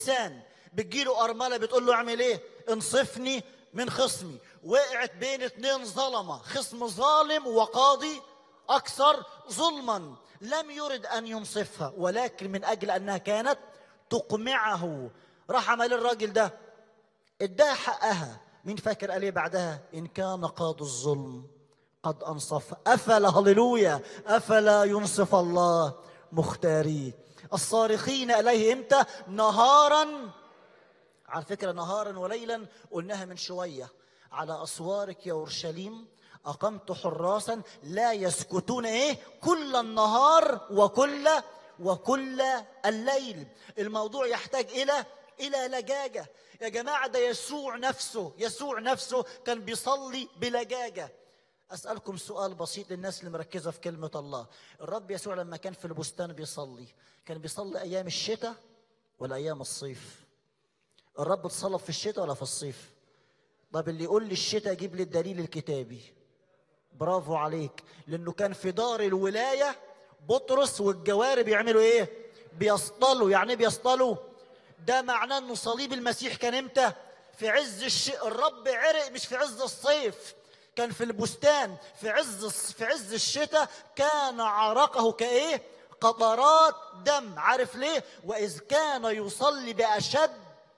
انسان بتجيله ارمله بتقول له اعمل ايه انصفني من خصمي وقعت بين اتنين ظلمه خصم ظالم وقاضي اكثر ظلما لم يرد ان ينصفها ولكن من اجل انها كانت تقمعه راح عمل الراجل ده اداها حقها مين فاكر قال ايه بعدها ان كان قاضي الظلم قد انصف افلا هللويا افلا ينصف الله مختاريه الصارخين اليه امتى نهارا على فكره نهارا وليلا قلناها من شويه على اسوارك يا اورشليم اقمت حراسا لا يسكتون ايه كل النهار وكل وكل الليل الموضوع يحتاج الى الى لجاجه يا جماعه ده يسوع نفسه يسوع نفسه كان بيصلي بلجاجه اسالكم سؤال بسيط للناس اللي مركزه في كلمه الله الرب يسوع لما كان في البستان بيصلي كان بيصلي ايام الشتاء ولا ايام الصيف الرب اتصلب في الشتاء ولا في الصيف طب اللي يقول لي الشتاء جيب لي الدليل الكتابي برافو عليك لانه كان في دار الولايه بطرس والجواري بيعملوا ايه بيصطلوا يعني ايه بيصطلوا ده معناه انه صليب المسيح كان امتى في عز الش... الرب عرق مش في عز الصيف كان في البستان في عز في عز الشتاء كان عرقه كايه قطرات دم عارف ليه واذ كان يصلي باشد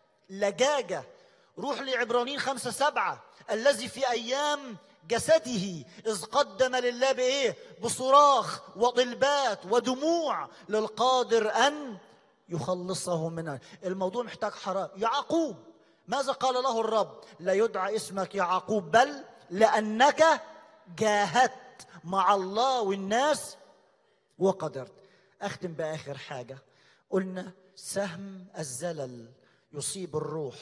لجاجه روح لعبرانيين خمسة سبعة الذي في أيام جسده إذ قدم لله بإيه بصراخ وطلبات ودموع للقادر أن يخلصه من الموضوع محتاج حرام يعقوب ماذا قال له الرب لا يدعى اسمك يعقوب بل لأنك جاهدت مع الله والناس وقدرت أختم بآخر حاجة قلنا سهم الزلل يصيب الروح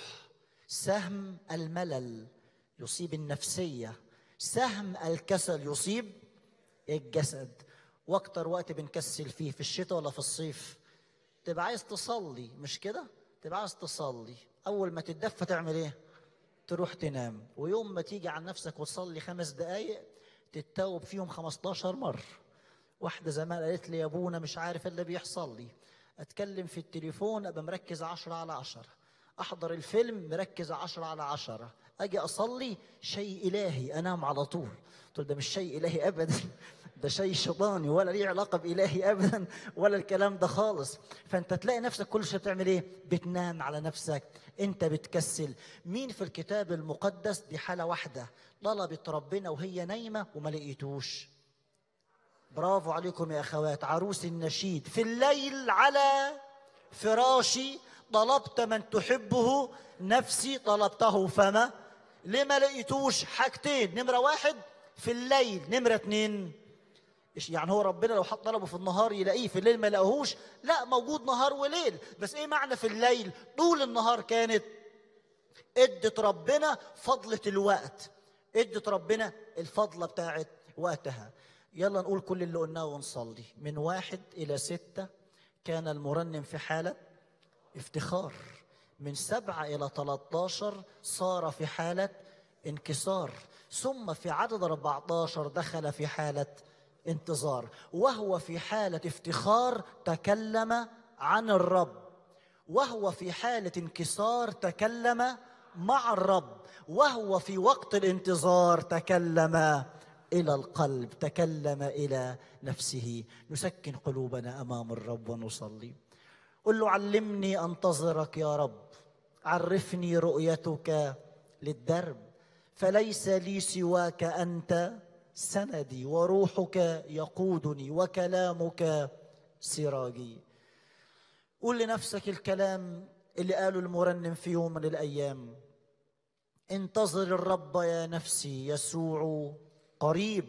سهم الملل يصيب النفسيه سهم الكسل يصيب الجسد واكتر وقت بنكسل فيه في الشتاء ولا في الصيف تبقى عايز تصلي مش كده تبقى عايز تصلي اول ما تتدفى تعمل ايه تروح تنام ويوم ما تيجي عن نفسك وتصلي خمس دقايق تتوب فيهم 15 مرة واحدة زمان قالت لي يا ابونا مش عارف اللي بيحصل لي اتكلم في التليفون ابقى مركز عشرة على عشرة احضر الفيلم مركز عشرة على عشرة اجي اصلي شيء الهي انام على طول قلت ده مش شيء الهي ابدا ده شيء شيطاني ولا ليه علاقه بالهي ابدا ولا الكلام ده خالص فانت تلاقي نفسك كل شيء بتعمل ايه بتنام على نفسك انت بتكسل مين في الكتاب المقدس دي حاله واحده طلبت ربنا وهي نايمه وما لقيتوش برافو عليكم يا اخوات عروس النشيد في الليل على فراشي طلبت من تحبه نفسي طلبته فما ليه ما لقيتوش حاجتين نمرة واحد في الليل نمرة اتنين إيش يعني هو ربنا لو حط طلبه في النهار يلاقيه في الليل ما لقاهوش لا موجود نهار وليل بس ايه معنى في الليل طول النهار كانت ادت ربنا فضلة الوقت ادت ربنا الفضلة بتاعت وقتها يلا نقول كل اللي قلناه ونصلي من واحد إلى ستة كان المرنم في حالة افتخار من سبعة إلى 13 صار في حالة انكسار ثم في عدد 14 دخل في حالة انتظار وهو في حالة افتخار تكلم عن الرب وهو في حالة انكسار تكلم مع الرب وهو في وقت الانتظار تكلم إلى القلب تكلم إلى نفسه نسكن قلوبنا أمام الرب ونصلي قل له علمني انتظرك يا رب عرفني رؤيتك للدرب فليس لي سواك انت سندي وروحك يقودني وكلامك سراجي قول لنفسك الكلام اللي قاله المرنم في يوم من الايام انتظر الرب يا نفسي يسوع قريب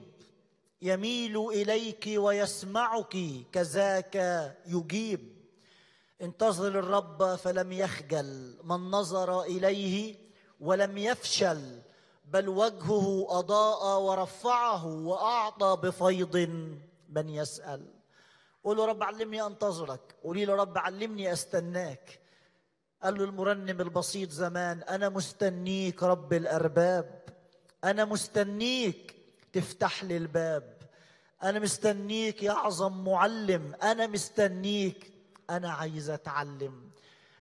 يميل اليك ويسمعك كذاك يجيب انتظر الرب فلم يخجل من نظر اليه ولم يفشل بل وجهه اضاء ورفعه واعطى بفيض من يسال قول له رب علمني انتظرك قولي له رب علمني استناك قال له المرنم البسيط زمان انا مستنيك رب الارباب انا مستنيك تفتح لي الباب انا مستنيك يا اعظم معلم انا مستنيك انا عايز اتعلم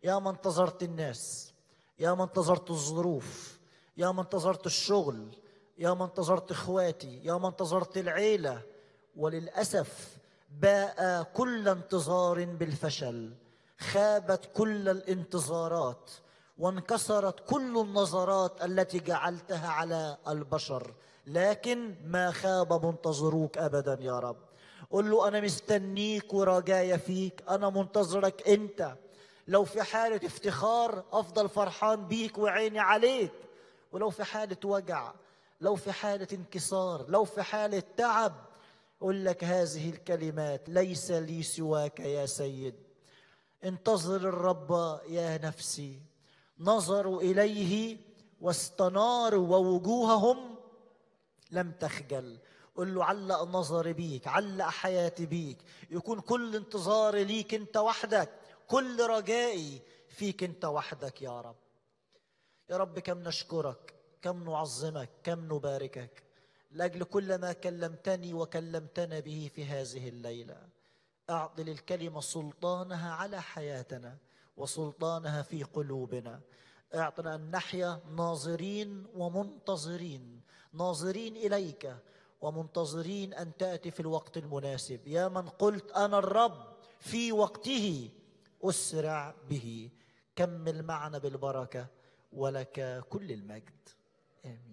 يا ما انتظرت الناس يا ما انتظرت الظروف يا ما انتظرت الشغل يا ما انتظرت اخواتي يا ما انتظرت العيله وللاسف باء كل انتظار بالفشل خابت كل الانتظارات وانكسرت كل النظرات التي جعلتها على البشر لكن ما خاب منتظروك ابدا يا رب قل له انا مستنيك ورجايا فيك انا منتظرك انت لو في حاله افتخار افضل فرحان بيك وعيني عليك ولو في حاله وجع لو في حاله انكسار لو في حاله تعب اقول لك هذه الكلمات ليس لي سواك يا سيد انتظر الرب يا نفسي نظروا اليه واستناروا ووجوههم لم تخجل قل له علق نظري بيك علق حياتي بيك يكون كل انتظاري ليك انت وحدك كل رجائي فيك انت وحدك يا رب يا رب كم نشكرك كم نعظمك كم نباركك لاجل كل ما كلمتني وكلمتنا به في هذه الليله اعط للكلمه سلطانها على حياتنا وسلطانها في قلوبنا اعطنا ان نحيا ناظرين ومنتظرين ناظرين اليك ومنتظرين ان تاتي في الوقت المناسب يا من قلت انا الرب في وقته اسرع به كمل معنا بالبركه ولك كل المجد امين